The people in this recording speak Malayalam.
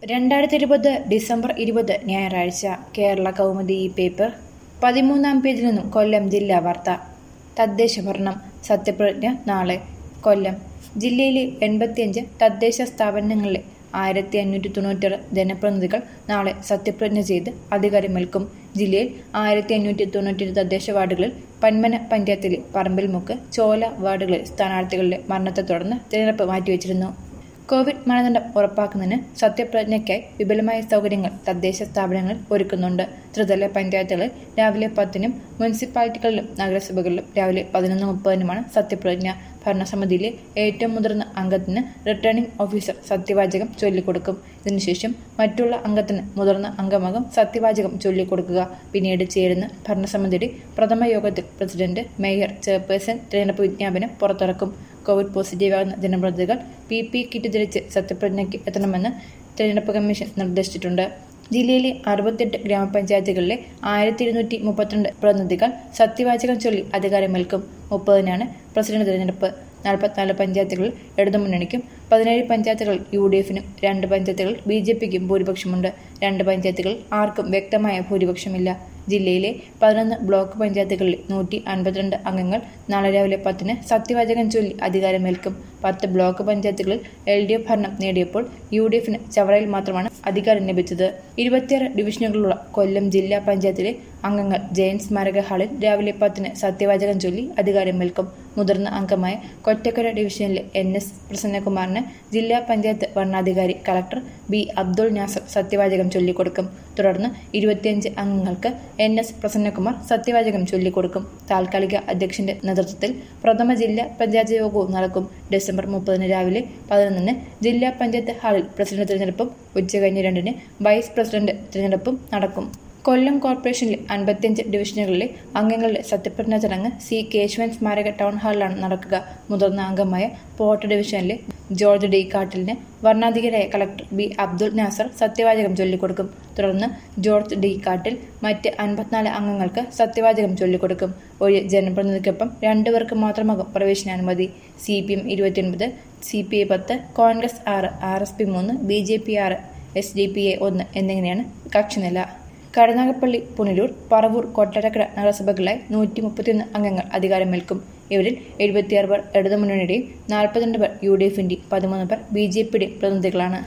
രണ്ടായിരത്തി ഇരുപത് ഡിസംബർ ഇരുപത് ഞായറാഴ്ച കേരള കൗമുദി ഈ പേപ്പർ പതിമൂന്നാം പേജിൽ നിന്നും കൊല്ലം ജില്ലാ വാർത്ത തദ്ദേശ ഭരണം സത്യപ്രതിജ്ഞ നാളെ കൊല്ലം ജില്ലയിലെ എൺപത്തിയഞ്ച് തദ്ദേശ സ്ഥാപനങ്ങളിലെ ആയിരത്തി അഞ്ഞൂറ്റി തൊണ്ണൂറ്റാറ് ജനപ്രതിനിധികൾ നാളെ സത്യപ്രതിജ്ഞ ചെയ്ത് അധികാരമേൽക്കും ജില്ലയിൽ ആയിരത്തി അഞ്ഞൂറ്റി തൊണ്ണൂറ്റി തദ്ദേശ വാർഡുകളിൽ പന്മന പഞ്ചായത്തിലെ പറമ്പിൽമുക്ക് ചോല വാർഡുകളിൽ സ്ഥാനാർത്ഥികളുടെ മരണത്തെ തുടർന്ന് തിരഞ്ഞെടുപ്പ് മാറ്റിവെച്ചിരുന്നു കോവിഡ് മാനദണ്ഡം ഉറപ്പാക്കുന്നതിന് സത്യപ്രതിജ്ഞയ്ക്കായി വിപുലമായ സൗകര്യങ്ങൾ തദ്ദേശ സ്ഥാപനങ്ങളിൽ ഒരുക്കുന്നുണ്ട് ത്രിതല പഞ്ചായത്തുകളിൽ രാവിലെ പത്തിനും മുനിസിപ്പാലിറ്റികളിലും നഗരസഭകളിലും രാവിലെ പതിനൊന്ന് മുപ്പതിനുമാണ് സത്യപ്രതിജ്ഞ ഭരണസമിതിയിലെ ഏറ്റവും മുതിർന്ന അംഗത്തിന് റിട്ടേണിംഗ് ഓഫീസർ സത്യവാചകം ചൊല്ലിക്കൊടുക്കും ഇതിനുശേഷം മറ്റുള്ള അംഗത്തിന് മുതിർന്ന അംഗമാകും സത്യവാചകം ചൊല്ലിക്കൊടുക്കുക പിന്നീട് ചേരുന്ന ഭരണസമിതിയുടെ പ്രഥമ യോഗത്തിൽ പ്രസിഡന്റ് മേയർ ചെയർപേഴ്സൺ തിരഞ്ഞെടുപ്പ് വിജ്ഞാപനം പുറത്തിറക്കും കോവിഡ് പോസിറ്റീവാകുന്ന ജനപ്രതിനിധികൾ പി പി കിറ്റ് ധരിച്ച് സത്യപ്രതിജ്ഞയ്ക്ക് എത്തണമെന്ന് തിരഞ്ഞെടുപ്പ് കമ്മീഷൻ നിർദ്ദേശിച്ചിട്ടുണ്ട് ജില്ലയിലെ അറുപത്തെട്ട് ഗ്രാമപഞ്ചായത്തുകളിലെ ആയിരത്തി ഇരുന്നൂറ്റി മുപ്പത്തിരണ്ട് പ്രതിനിധികൾ സത്യവാചകം ചൊല്ലി അധികാരമേൽക്കും മുപ്പതിനാണ് പ്രസിഡന്റ് തിരഞ്ഞെടുപ്പ് നാൽപ്പത്തിനാല് പഞ്ചായത്തുകളിൽ ഇടതുമുന്നണിക്കും പതിനേഴ് പഞ്ചായത്തുകളിൽ യു ഡി എഫിനും രണ്ട് പഞ്ചായത്തുകളിൽ ബി ജെ പിക്കും ഭൂരിപക്ഷമുണ്ട് രണ്ട് പഞ്ചായത്തുകളിൽ ആർക്കും വ്യക്തമായ ഭൂരിപക്ഷമില്ല ജില്ലയിലെ പതിനൊന്ന് ബ്ലോക്ക് പഞ്ചായത്തുകളിലെ നൂറ്റി അൻപത്തിരണ്ട് അംഗങ്ങൾ നാളെ രാവിലെ പത്തിന് സത്യവാചകം ചൊല്ലി അധികാരമേൽക്കും പത്ത് ബ്ലോക്ക് പഞ്ചായത്തുകളിൽ എൽ ഡി എഫ് ഭരണം നേടിയപ്പോൾ യു ഡി എഫിന് ചവറയിൽ മാത്രമാണ് അധികാരം ലഭിച്ചത് ഇരുപത്തിയാറ് ഡിവിഷനുകളുള്ള കൊല്ലം ജില്ലാ പഞ്ചായത്തിലെ അംഗങ്ങൾ ജയൻ സ്മാരക ഹാളിൽ രാവിലെ പത്തിന് സത്യവാചകം ചൊല്ലി അധികാരമേൽക്കും മുതിർന്ന അംഗമായ കൊറ്റക്കര ഡിവിഷനിലെ എൻ എസ് പ്രസന്നകുമാറിന് ജില്ലാ പഞ്ചായത്ത് വരണാധികാരി കളക്ടർ ബി അബ്ദുൾ നാസർ സത്യവാചകം ചൊല്ലിക്കൊടുക്കും തുടർന്ന് ഇരുപത്തിയഞ്ച് അംഗങ്ങൾക്ക് എൻ എസ് പ്രസന്നകുമാർ സത്യവാചകം ചൊല്ലിക്കൊടുക്കും താൽക്കാലിക അധ്യക്ഷന്റെ നേതൃത്വത്തിൽ പ്രഥമ ജില്ലാ പഞ്ചായത്ത് യോഗവും നടക്കും ഡിസംബർ മുപ്പതിന് രാവിലെ പതിനൊന്നിന് ജില്ലാ പഞ്ചായത്ത് ഹാളിൽ പ്രസിഡന്റ് തിരഞ്ഞെടുപ്പും ഉച്ചകഴിഞ്ഞ് രണ്ടിന് വൈസ് പ്രസിഡന്റ് തിരഞ്ഞെടുപ്പും നടക്കും കൊല്ലം കോർപ്പറേഷനിലെ അൻപത്തിയഞ്ച് ഡിവിഷനുകളിലെ അംഗങ്ങളുടെ സത്യപ്രതിജ്ഞാ ചടങ്ങ് സി കേശവൻ സ്മാരക ടൗൺ ഹാളിലാണ് നടക്കുക മുതിർന്ന അംഗമായ പോർട്ട് ഡിവിഷനിലെ ജോർജ് ഡി കാട്ടിലിന് വർണ്ണാധികാരിയായ കളക്ടർ ബി അബ്ദുൾ നാസർ സത്യവാചകം ചൊല്ലിക്കൊടുക്കും തുടർന്ന് ജോർജ് ഡി കാട്ടിൽ മറ്റ് അൻപത്തിനാല് അംഗങ്ങൾക്ക് സത്യവാചകം ചൊല്ലിക്കൊടുക്കും ഒരു ജനപ്രതിനിധിക്കൊപ്പം രണ്ടുപേർക്ക് മാത്രമാകും പ്രവേശനാനുമതി സി പി എം ഇരുപത്തിയൊൻപത് സി പി ഐ പത്ത് കോൺഗ്രസ് ആറ് ആർ എസ് പി മൂന്ന് ബി ജെ പി ആറ് എസ് ഡി പി എ ഒന്ന് എന്നിങ്ങനെയാണ് കക്ഷിനില കരുനാഗപ്പള്ളി പുനലൂർ പറവൂർ കൊട്ടാരക്കര നഗരസഭകളിലായി നൂറ്റി മുപ്പത്തിയൊന്ന് അംഗങ്ങൾ അധികാരമേൽക്കും ഇവരിൽ എഴുപത്തിയാറ് പേർ ഇടതുമുന്നണിയുടെയും നാൽപ്പത്തിരണ്ട് പേർ യു ഡി എഫിന്റെയും പതിമൂന്ന് പേർ ബി ജെ പിയുടെയും പ്രതിനിധികളാണ്